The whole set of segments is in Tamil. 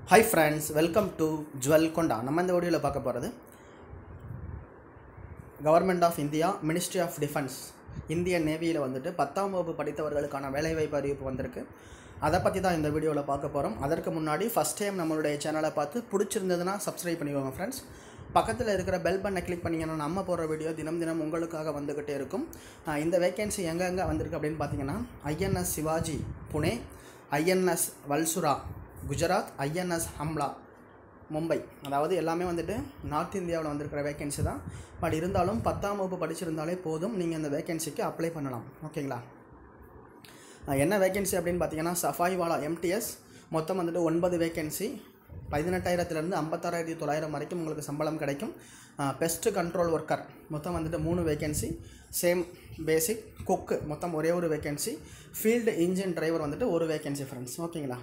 ஹாய் ஃப்ரெண்ட்ஸ் வெல்கம் டு ஜுவல் கொண்டா நம்ம இந்த வீடியோவில் பார்க்க போகிறது government of India ministry of defence இந்திய நேவியில் வந்துட்டு பத்தாம் வகுப்பு படித்தவர்களுக்கான வேலைவாய்ப்பு அறிவிப்பு வந்திருக்கு அதை பற்றி தான் இந்த வீடியோவில் பார்க்க போகிறோம் அதற்கு முன்னாடி ஃபஸ்ட் டைம் நம்மளுடைய சேனலை பார்த்து பிடிச்சிருந்ததுன்னா சப்ஸ்கிரைப் பண்ணிக்கோங்க ஃப்ரெண்ட்ஸ் பக்கத்தில் இருக்கிற பெல் பட்டனை கிளிக் பண்ணிங்கன்னா நம்ம போடுற வீடியோ தினம் தினம் உங்களுக்காக வந்துக்கிட்டே இருக்கும் ஆஹ் இந்த வேகன்சி எங்கெங்கே வந்திருக்கு அப்படின்னு பார்த்தீங்கன்னா INS Shivaji Pune INS Valsura Gujarat INS Hamla Mumbai அதாவது எல்லாமே வந்துட்டு நார்த் இந்தியாவில் வந்திருக்கிற வேகன்சி தான் பட் இருந்தாலும் பத்தாம் வகுப்பு படிச்சிருந்தாலே போதும் நீங்கள் இந்த வேகன்சிக்கு அப்ளை பண்ணலாம் ஓகேங்களா அஹ் என்ன வேகன்சி அப்படின்னு பார்த்தீங்கன்னா சஃபாய்வாலா எம்டிஎஸ் மொத்தம் வந்துட்டு ஒன்பது வேகன்சி பதினெட்டாயிரத்துலேருந்து ஐம்பத்தாறாயிரத்தி தொள்ளாயிரம் வரைக்கும் உங்களுக்கு சம்பளம் கிடைக்கும் பெஸ்ட் கண்ட்ரோல் ஒர்க்கர் மொத்தம் வந்துட்டு மூணு வேகன்சி சேம் பேசிக் குக்கு மொத்தம் ஒரே ஒரு வேகன்சி ஃபீல்டு இன்ஜின் டிரைவர் வந்துட்டு ஒரு வேகன்சி ஃப்ரெண்ட்ஸ் ஓகேங்களா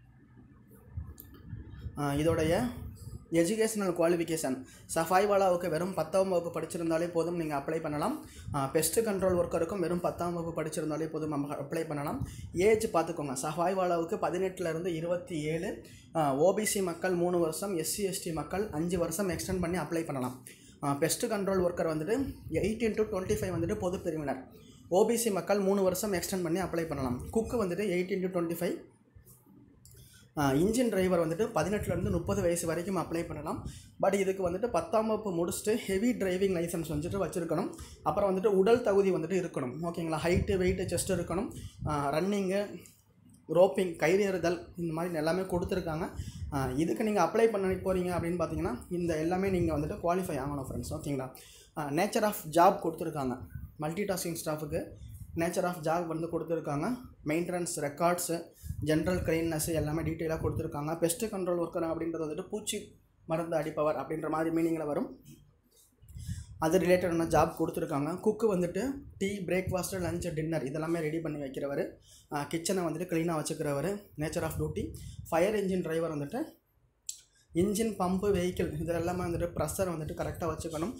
ஆஹ் இதோடைய எஜுகேஷனல் குவாலிஃபிகேஷன் சஃபாய்வாலாவுக்கு வெறும் பத்தாம் வகுப்பு படிச்சிருந்தாலே போதும் நீங்கள் அப்ளை பண்ணலாம் பெஸ்ட் கண்ட்ரோல் ஒர்க்கருக்கும் வெறும் பத்தாம் வகுப்பு படிச்சிருந்தாலே போதும் நம்ம அப்ளை பண்ணலாம் ஏஜ் பார்த்துக்கோங்க சஃபாய்வாலாவுக்கு பதினெட்டுலேருந்து இருபத்தி ஏழு ஓபிசி மக்கள் மூணு வருஷம் எஸ்சி எஸ்டி மக்கள் அஞ்சு வருஷம் எக்ஸ்டெண்ட் பண்ணி அப்ளை பண்ணலாம் பெஸ்ட் கண்ட்ரோல் ஒர்க்கர் வந்துட்டு எயிட்டீன் டு டுவெண்ட்டி ஃபைவ் வந்துட்டு பொது பிரிவினர் ஓபிசி மக்கள் மூணு வருஷம் எக்ஸ்டெண்ட் பண்ணி அப்ளை பண்ணலாம் குக்கு வந்துட்டு eighteen to twenty five engine driver வந்துட்டு பதினெட்டுலேருந்து முப்பது வயசு வரைக்கும் அப்ளை பண்ணலாம் பட் இதுக்கு வந்துட்டு பத்தாம் வகுப்பு முடிச்சுட்டு ஹெவி டிரைவிங் லைசன்ஸ் வந்துட்டு வச்சுருக்கணும் அப்புறம் வந்துட்டு உடல் தகுதி வந்துட்டு இருக்கணும் ஓகேங்களா ஹைட்டு வெயிட்டு செஸ்ட் இருக்கணும் ரன்னிங்கு ரோப்பிங் கயிறு எறிதல் இந்த மாதிரி எல்லாமே கொடுத்துருக்காங்க ஆஹ் இதுக்கு நீங்கள் அப்ளை பண்ண போகிறீங்க அப்படின்னு பார்த்தீங்கன்னா இந்த எல்லாமே நீங்கள் வந்துட்டு குவாலிஃபை ஆகணும் ஃப்ரெண்ட்ஸ் ஓகேங்களா நேச்சர் ஆஃப் ஜாப் கொடுத்துருக்காங்க மல்டி டாஸ்கிங் ஸ்டாஃபுக்கு நேச்சர் ஆஃப் ஜாப் வந்து கொடுத்துருக்காங்க மெயின்டெனன்ஸ் ரெக்கார்ட்ஸு ஜென்ரல் கிளீன்னஸ் எல்லாமே டீட்டெயிலாக கொடுத்துருக்காங்க பெஸ்ட் கண்ட்ரோல் ஒர்க்கர் அப்படின்றது வந்துட்டு பூச்சி மருந்து அடிப்பவர் அப்படின்ற மாதிரி மீனிங்கில் வரும் அது ரிலேட்டடான ஜாப் கொடுத்துருக்காங்க குக்கு வந்துட்டு டீ பிரேக்ஃபாஸ்ட்டு லஞ்ச் டின்னர் இதெல்லாமே ரெடி பண்ணி வைக்கிறவர் கிச்சனை வந்துட்டு க்ளீனாக வச்சுக்கிறவர் nature of duty fire engine driver வந்துட்டு இன்ஜின் பம்பு வெஹிக்கிள் இது எல்லாமே வந்துட்டு ப்ரெஷர் வந்துட்டு கரெக்டாக வச்சுக்கணும்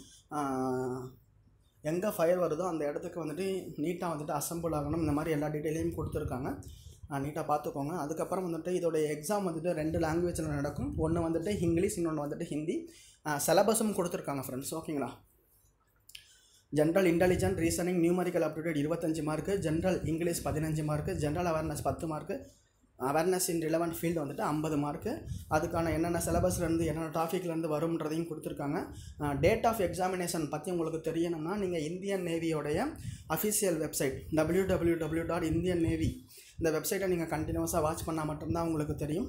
எங்கே ஃபயர் வருதோ அந்த இடத்துக்கு வந்துட்டு நீட்டாக வந்துட்டு அசம்பிள் ஆகணும் இந்த மாதிரி எல்லா டீட்டெயிலையும் கொடுத்துருக்காங்க நீட்டாக பார்த்துக்கோங்க அதுக்கப்புறம் வந்துட்டு இதோடைய எக்ஸாம் வந்துட்டு ரெண்டு லாங்குவேஜில் நடக்கும் ஒன்று வந்துட்டு இங்கிலீஷ் இன்னொன்று வந்துட்டு ஹிந்தி சிலபஸும் கொடுத்துருக்காங்க ஃப்ரெண்ட்ஸ் ஓகேங்களா general intelligent reasoning numerical aptitude இருபத்தஞ்சு மார்க்கு ஜென்ரல் இங்கிலீஷ் பதினஞ்சு மார்க்கு ஜென்ரல் அவேர்னஸ் பத்து mark awareness in relevant field வந்துட்டு ஐம்பது மார்க்கு அதுக்கான என்னென்ன சிலபஸ்லேருந்து என்னென்ன டாபிக்லேருந்து வரும்ன்றதையும் கொடுத்துருக்காங்க டேட் ஆஃப் எக்ஸாமினேஷன் பற்றி உங்களுக்கு தெரியணும்னா நீங்கள் இந்தியன் நேவியோடைய official website W W W dot Indian navy இந்த வெப்சைட்டை நீங்கள் கண்டினியூஸாக வாட்ச் பண்ணால் மட்டும்தான் உங்களுக்கு தெரியும்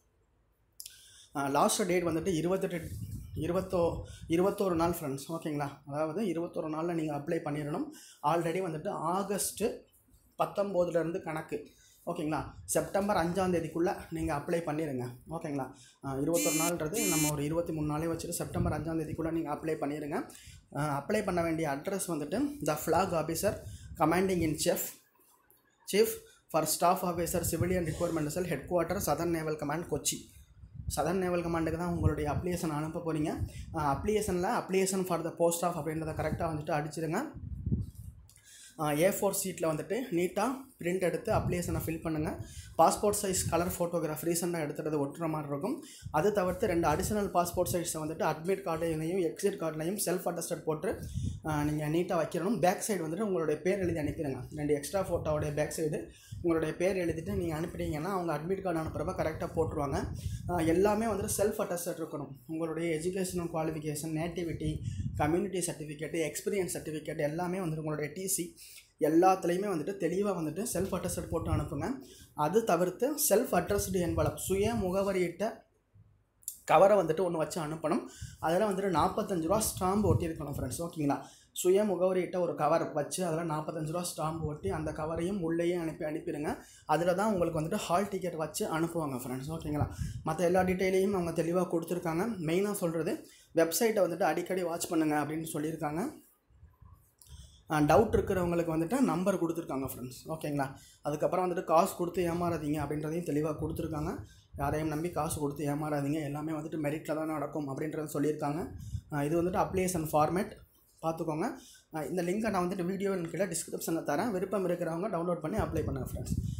லாஸ்ட் டேட் வந்துட்டு இருபத்தெட்டு இருபத்தோ இருபத்தோரு நாள் ஃப்ரெண்ட்ஸ் ஓகேங்களா அதாவது இருபத்தொரு நாளில் நீங்கள் அப்ளை பண்ணிடணும் ஆல்ரெடி வந்துட்டு ஆகஸ்ட்டு பத்தொம்போதுலேருந்து கணக்கு ஓகேங்களா செப்டம்பர் அஞ்சாம் தேதிக்குள்ளே நீங்கள் அப்ளை பண்ணிடுங்க ஓகேங்களா இருபத்தொரு நாள்ன்றது நம்ம ஒரு இருபத்தி மூணு நாளே வச்சுட்டு செப்டம்பர் அஞ்சாம் தேதிக்குள்ளே நீங்கள் அப்ளை பண்ணிடுங்க அப்ளை பண்ண வேண்டிய அட்ரஸ் வந்துட்டு the flag officer commanding in chef chief for staff officer civilian requirement cell headquarter southern naval command Kochi southern naval கமாண்டுக்கு தான் உங்களுடைய அப்ளிகேஷன் அனுப்ப போகிறீங்க அப்ளிகேஷனில் application for the post of அப்படின்றத கரெக்டாக வந்துட்டு அடிச்சிடுங்க ஏ ஃபோர் சீட்டில் வந்துட்டு நீட்டாக பிரிண்ட் எடுத்து அப்ளிகேஷனை ஃபில் பண்ணுங்கள் பாஸ்போர்ட் சைஸ் கலர் ஃபோட்டோகிராஃப் ரீசெண்டாக எடுத்துகிறது ஒட்டுற மாதிரி இருக்கும் அது தவிர்த்து ரெண்டு அடிஷனல் பாஸ்போர்ட் சைஸை வந்துட்டு அட்மிட் கார்டுலையும் எக்ஸிட் கார்டுலையும் செல்ஃப் அட்டஸ்டட் போட்டு நீங்கள் நீட்டாக வைக்கணும் பேக் சைடு வந்துட்டு உங்களுடைய பேர் எழுதி அனுப்பிடுங்க ரெண்டு எக்ஸ்ட்ரா ஃபோட்டோவுடைய பேக் சைடு உங்களுடைய பேர் எழுதிட்டு நீங்கள் அனுப்பிட்டீங்கன்னா அவங்க அட்மிட் கார்டு அனுப்புகிறப்ப கரெக்டாக போட்டுருவாங்க எல்லாமே வந்துட்டு செல்ஃப் அட்டஸ்டட் இருக்கணும் உங்களுடைய educational qualification nativity community certificate experience certificate எல்லாமே வந்துட்டு உங்களுடைய டிசி எல்லாத்துலேயுமே வந்துட்டு தெளிவாக வந்துட்டு செல்ஃப் அட்ரஸ்ட் போட்டு அனுப்புங்க அது தவிர்த்து செல்ஃப் அட்ரஸ்டு என்பலம் சுய முகவரியிட்ட கவரை வந்துட்டு ஒன்று வச்சு அனுப்பணும் அதில் வந்துட்டு நாற்பத்தஞ்சு ரூபா ஸ்டாம்பு ஒட்டியிருக்கணும் ஃப்ரெண்ட்ஸ் ஓகேங்களா சுய முகவரியிட்ட ஒரு கவர் வச்சு அதில் நாற்பத்தஞ்சு ரூபா ஸ்டாம்பு ஒட்டி அந்த கவரையும் உள்ளேயே அனுப்பி அனுப்பிடுங்க அதில் தான் உங்களுக்கு வந்துட்டு ஹால் டிக்கெட் வச்சு அனுப்புவாங்க ஃப்ரெண்ட்ஸ் ஓகேங்களா மற்ற எல்லா டீட்டெயிலையும் அவங்க தெளிவாக கொடுத்துருக்காங்க மெயினாக சொல்கிறது வெப்சைட்டை வந்துட்டு அடிக்கடி வாட்ச் பண்ணுங்கள் அப்படின்னு சொல்லியிருக்காங்க டவுட் இருக்கிறவங்களுக்கு வந்துட்டு நம்பர் கொடுத்துருக்காங்க ஃப்ரெண்ட்ஸ் ஓகேங்களா அதுக்கப்புறம் வந்துட்டு காசு கொடுத்து ஏமாறாதீங்க அப்படின்றதையும் தெளிவாக கொடுத்துருக்காங்க யாரையும் நம்பி காசு கொடுத்து ஏமாறாதீங்க எல்லாமே வந்துட்டு மெரிட்டில் தான் நடக்கும் அப்படின்றத சொல்லியிருக்காங்க இது வந்துட்டு அப்ளிகேஷன் ஃபார்மேட் பார்த்துக்கோங்க அஹ் இந்த லிங்கை நான் வந்துட்டு வீடியோ கீழே டிஸ்கிரிப்ஷனில் தரேன் விருப்பம் இருக்கிறவங்க டவுன்லோட் பண்ணி அப்ளை பண்ணுங்கள் ஃப்ரெண்ட்ஸ்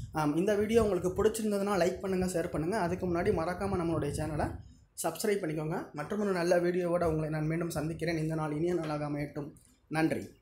ஆம், இந்த வீடியோ உங்களுக்கு பிடிச்சிருந்ததுன்னா லைக் பண்ணுங்கள் ஷேர் பண்ணுங்கள் அதுக்கு முன்னாடி மறக்காமல் நம்மளுடைய சேனலை சப்ஸ்கிரைப் பண்ணிக்கோங்க மற்றும் ஒரு நல்ல வீடியோவோட உங்களை நான் மீண்டும் சந்திக்கிறேன் இந்த நாள் இனிய நாளாக அமையட்டும் நன்றி